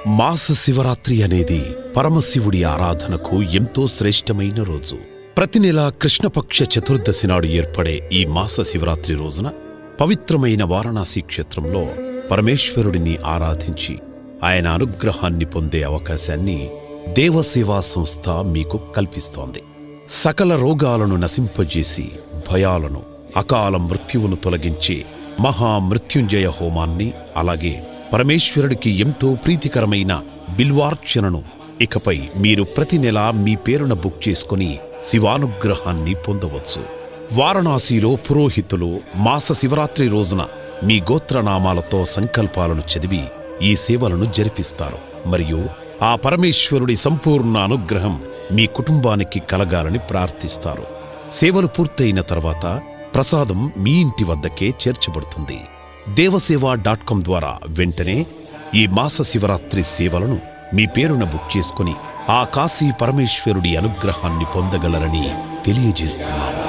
మాస శివరాత్రి అనేది పరమశివుడి ఆరాధనకు ఎంతో శ్రేష్టమైన రోజు ప్రతి నెల కృష్ణపక్ష చతుర్దశి నాడు ఏర్పడే ఈ మాస శివరాత్రి రోజున పవిత్రమైన వారణాసి క్షేత్రంలో పరమేశ్వరుడిని ఆరాధించి ఆయన అనుగ్రహాన్ని పొందే అవకాశాన్ని దేవసేవా సంస్థ మీకు కల్పిస్తోంది సకల రోగాలను నశింపజేసి భయాలను అకాల మృత్యువును తొలగించే మహామృత్యుంజయ హోమాన్ని అలాగే పరమేశ్వరుడికి ఎంతో ప్రీతికరమైన బిల్వార్చనను ఇకపై మీరు ప్రతి నెల మీ పేరున బుక్ చేసుకుని శివానుగ్రహాన్ని పొందవచ్చు వారణాసిలో పురోహితులు మాస శివరాత్రి రోజున మీ గోత్రనామాలతో సంకల్పాలను చదివి ఈ సేవలను జరిపిస్తారు మరియు ఆ పరమేశ్వరుడి సంపూర్ణ అనుగ్రహం మీ కుటుంబానికి కలగాలని ప్రార్థిస్తారు సేవలు పూర్తయిన తర్వాత ప్రసాదం మీ ఇంటి వద్దకే చేర్చబడుతుంది దేవసేవ డాట్ కాం ద్వారా వెంటనే ఈ మాస శివరాత్రి సేవలను మీ పేరున బుక్ చేసుకుని ఆ కాశీ పరమేశ్వరుడి అనుగ్రహాన్ని పొందగలరని తెలియజేస్తున్నాము